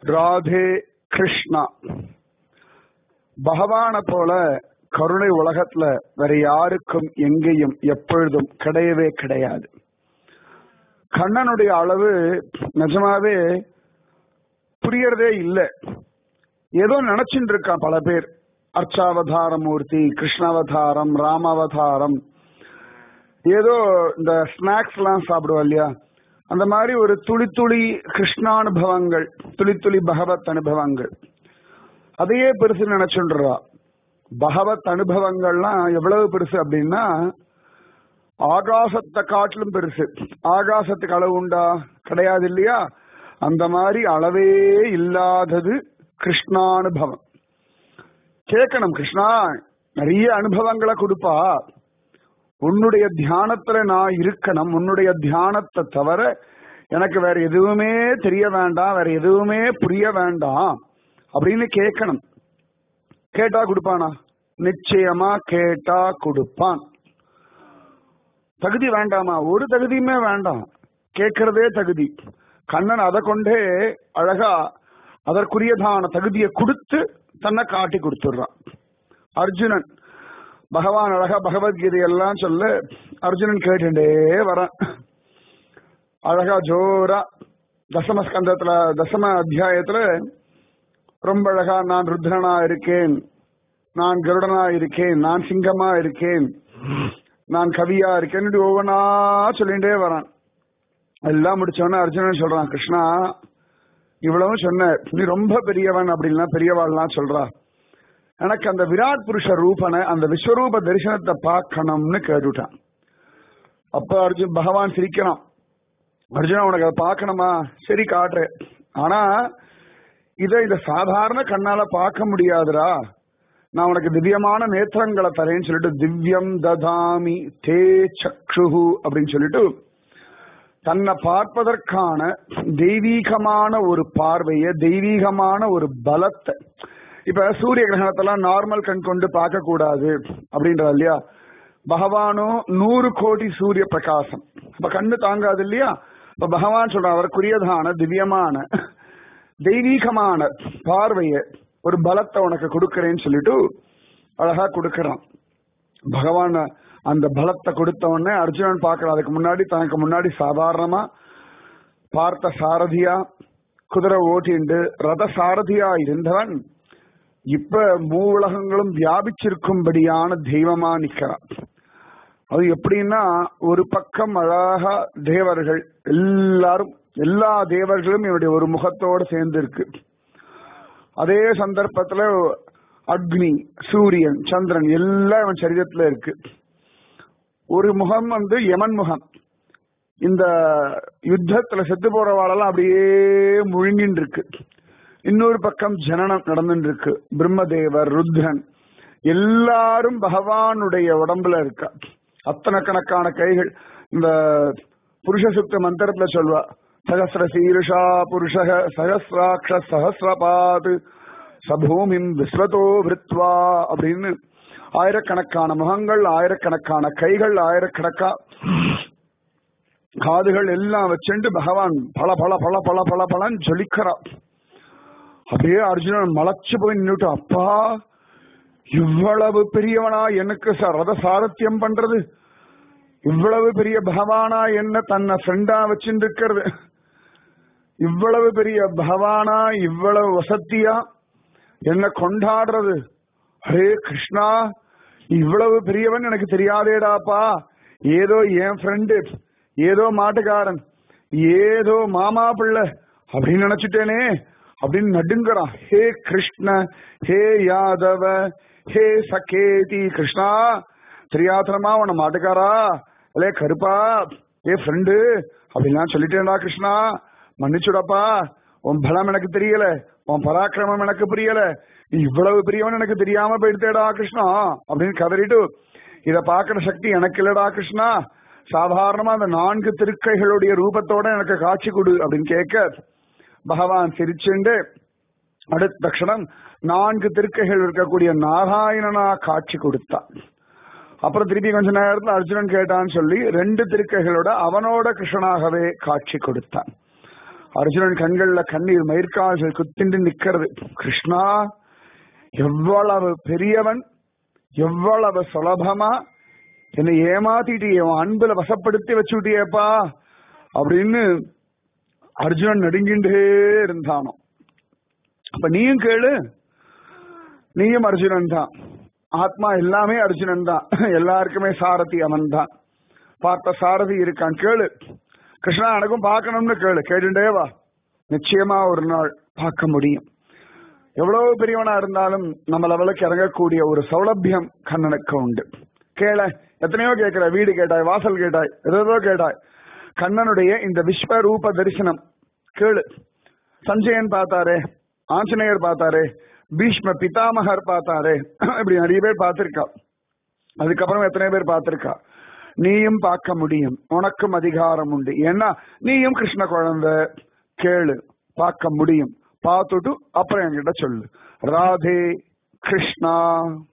ராதே கிருஷ்ணா பகவான போல கருணை உலகத்துல வேற யாருக்கும் எங்கேயும் எப்பொழுதும் கிடையவே கிடையாது கண்ணனுடைய அளவு நிஜமாவே புரியறதே இல்லை ஏதோ நினைச்சுட்டு இருக்கான் பல பேர் அர்ச்சாவதார மூர்த்தி கிருஷ்ணாவதாரம் ராமாவதாரம் ஏதோ இந்த ஸ்நாக்ஸ் எல்லாம் சாப்பிடுவோம் இல்லையா அந்த மாதிரி ஒரு துளி துளி கிருஷ்ணானுபவங்கள் துளி துளி பகவத் அனுபவங்கள் அதையே பெருசு நினைச்சுன்றா பகவத் அனுபவங்கள்லாம் எவ்வளவு பெருசு அப்படின்னா ஆகாசத்தை காட்டிலும் பெருசு ஆகாசத்துக்கு அளவு உண்டா கிடையாது இல்லையா அந்த மாதிரி அளவே இல்லாதது கிருஷ்ணானுபவம் கேட்கணும் கிருஷ்ணா நிறைய அனுபவங்களை கொடுப்பா உன்னுடைய தியானத்துல நான் இருக்கணும் உன்னுடைய தியானத்தை தவிர எனக்கு வேற எதுவுமே தெரிய வேண்டாம் வேற எதுவுமே புரிய வேண்டாம் அப்படின்னு கேட்கணும் கேட்டா கொடுப்பானா நிச்சயமா கேட்டா கொடுப்பான் தகுதி வேண்டாமா ஒரு தகுதியுமே வேண்டாம் கேட்கறதே தகுதி கண்ணன் அதை கொண்டே அழகா அதற்குரியதான தகுதியை கொடுத்து தன்னை காட்டி கொடுத்துடுறான் அர்ஜுனன் பகவான் அழகா பகவத்கீதையெல்லாம் சொல்ல அர்ஜுனன் கேட்டுட்டே வரான் அழகா ஜோரா தசம ஸ்கந்தத்துல தசம அத்தியாயத்துல ரொம்ப அழகா நான் ருத்ரனா இருக்கேன் நான் கருடனா இருக்கேன் நான் சிங்கமா இருக்கேன் நான் கவியா இருக்கேன் ஒவ்வொன்னா சொல்லிட்டே வரான் எல்லாம் முடிச்சவொடனே அர்ஜுனன் சொல்றான் கிருஷ்ணா இவ்வளவும் சொன்ன நீ ரொம்ப பெரியவன் அப்படின்னா பெரியவாள்லாம் சொல்றா எனக்கு அந்த விராட் புருஷ ரூபனை அந்த விஸ்வரூப தரிசனத்தை பார்க்கணும்னு கேட்டுட்டான் அப்ப அர்ஜுன் பகவான் சிரிக்கிறான் அர்ஜுனா உனக்கு அதை பார்க்கணுமா சரி காட்டுறேன் ஆனா இதை இத சாதாரண கண்ணால பார்க்க முடியாதுடா நான் உனக்கு திவ்யமான நேத்திரங்களை தரேன்னு சொல்லிட்டு திவ்யம் ததாமி தே சக்ஷுஹு அப்படின்னு சொல்லிட்டு தன்னை பார்ப்பதற்கான தெய்வீகமான ஒரு பார்வைய தெய்வீகமான ஒரு பலத்தை இப்ப சூரிய கிரகணத்தெல்லாம் நார்மல் கண் கொண்டு பார்க்க கூடாது அப்படின்ற இல்லையா பகவானும் நூறு கோடி சூரிய பிரகாசம் அப்ப கண்ணு தாங்காது இல்லையா இப்ப பகவான் சொல்ற அவருக்குரியதான திவ்யமான தெய்வீகமான பார்வைய ஒரு பலத்தை உனக்கு கொடுக்கறேன்னு சொல்லிட்டு அழகா கொடுக்கறான் பகவான் அந்த பலத்தை கொடுத்த உடனே அர்ஜுனன் பார்க்கறான் அதுக்கு முன்னாடி தனக்கு முன்னாடி சாதாரணமா பார்த்த சாரதியா குதிரை ஓட்டிண்டு ரத சாரதியா இருந்தவன் இப்ப மூவுலகங்களும் வியாபிச்சிருக்கும்படியான தெய்வமா நிக்கிறான் அது எப்படின்னா ஒரு பக்கம் அழகா தேவர்கள் எல்லாரும் எல்லா தேவர்களும் இவனுடைய ஒரு முகத்தோடு சேர்ந்து இருக்கு அதே சந்தர்ப்பத்துல அக்னி சூரியன் சந்திரன் எல்லாம் இவன் சரீரத்துல இருக்கு ஒரு முகம் வந்து யமன் முகம் இந்த யுத்தத்துல செத்து போறவாளெல்லாம் அப்படியே முழுங்கின்னு இருக்கு இன்னொரு பக்கம் ஜனனம் நடந்துட்டு இருக்கு பிரம்மதேவர் ருத்ரன் எல்லாரும் பகவானுடைய உடம்புல இருக்கா அத்தனை கணக்கான கைகள் இந்த புருஷ சுத்த மந்திரத்துல சொல்வா சகசிர சீருஷா புருஷக சகசிராட்ச சகசிரபாது சபூமிம் விஸ்வதோ விருத்வா அப்படின்னு ஆயிரக்கணக்கான முகங்கள் ஆயிரக்கணக்கான கைகள் ஆயிரக்கணக்கா காதுகள் எல்லாம் வச்சுட்டு பகவான் பல பல பல பல பல பலன்னு ஜொலிக்கிறான் அப்படியே அர்ஜுனன் மலைச்சு போய் நின்றுட்டு அப்பா இவ்வளவு பெரியவனா எனக்கு ரத சாரத்தியம் பண்றது இவ்வளவு பெரிய பகவானா என்ன தன்னை ஃப்ரெண்டா வச்சுட்டு இருக்கிறது இவ்வளவு பெரிய பகவானா இவ்வளவு வசத்தியா என்ன கொண்டாடுறது ஹரே கிருஷ்ணா இவ்வளவு பெரியவன் எனக்கு தெரியாதேடாப்பா ஏதோ என் ஃப்ரெண்டு ஏதோ மாட்டுக்காரன் ஏதோ மாமா பிள்ளை அப்படின்னு நினைச்சுட்டேனே அப்படின்னு நடுங்கிறான் ஹே கிருஷ்ண ஹே யாதவ ஹே சகேதி கிருஷ்ணா தெரியாதனமா உன மாட்டுக்காரா அல்லே கருப்பா ஏ ஃப்ரெண்டு அப்படின்லாம் சொல்லிட்டேன்டா கிருஷ்ணா மன்னிச்சுடப்பா உன் பலம் எனக்கு தெரியல உன் பராக்கிரமம் எனக்கு புரியல நீ இவ்வளவு பெரியவன் எனக்கு தெரியாம போயிடுத்தேடா கிருஷ்ணா அப்படின்னு கதறிட்டு இத பாக்குற சக்தி எனக்கு இல்லடா கிருஷ்ணா சாதாரணமா அந்த நான்கு திருக்கைகளுடைய ரூபத்தோட எனக்கு காட்சி கொடு அப்படின்னு கேட்க பகவான் சிரிச்சுண்டு அடுத்த க்ஷணம் நான்கு திருக்கைகள் இருக்கக்கூடிய நாராயணனா காட்சி கொடுத்தான் அப்புறம் திருப்பி கொஞ்ச நேரத்துல அர்ஜுனன் கேட்டான்னு சொல்லி ரெண்டு திருக்கைகளோட அவனோட கிருஷ்ணனாகவே காட்சி கொடுத்தான் அர்ஜுனன் கண்கள்ல கண்ணீர் மயிர்கால்கள் குத்திண்டு நிக்கிறது கிருஷ்ணா எவ்வளவு பெரியவன் எவ்வளவு சுலபமா என்னை ஏமாத்திட்டியே உன் அன்புல வசப்படுத்தி வச்சுட்டியேப்பா அப்படின்னு அர்ஜுனன் நடுங்கின்றே இருந்தானோ அப்ப நீயும் கேளு நீயும் அர்ஜுனன் தான் ஆத்மா எல்லாமே அர்ஜுனன் தான் எல்லாருக்குமே சாரதி அவன் தான் பார்த்த சாரதி இருக்கான் கேளு கிருஷ்ணா எனக்கும் பார்க்கணும்னு கேளு கேட்டுட்டே வா நிச்சயமா ஒரு நாள் பார்க்க முடியும் எவ்வளவு பெரியவனா இருந்தாலும் நம்ம லெவலுக்கு இறங்கக்கூடிய ஒரு சௌலபியம் கண்ணனுக்கு உண்டு கேள எத்தனையோ கேட்கிற வீடு கேட்டாய் வாசல் கேட்டாய் ஏதோ கேட்டாய் கண்ணனுடைய இந்த விஸ்வரூப தரிசனம் கேளு சஞ்சயன் பார்த்தாரே ஆஞ்சநேயர் பார்த்தாரே பீஷ்ம பிதாமகர் பார்த்தாரே இப்படி நிறைய பேர் பார்த்திருக்கா அதுக்கப்புறம் எத்தனை பேர் பார்த்திருக்கா நீயும் பார்க்க முடியும் உனக்கும் அதிகாரம் உண்டு ஏன்னா நீயும் கிருஷ்ண குழந்தை கேளு பார்க்க முடியும் பார்த்துட்டு அப்புறம் என்கிட்ட சொல்லு ராதே கிருஷ்ணா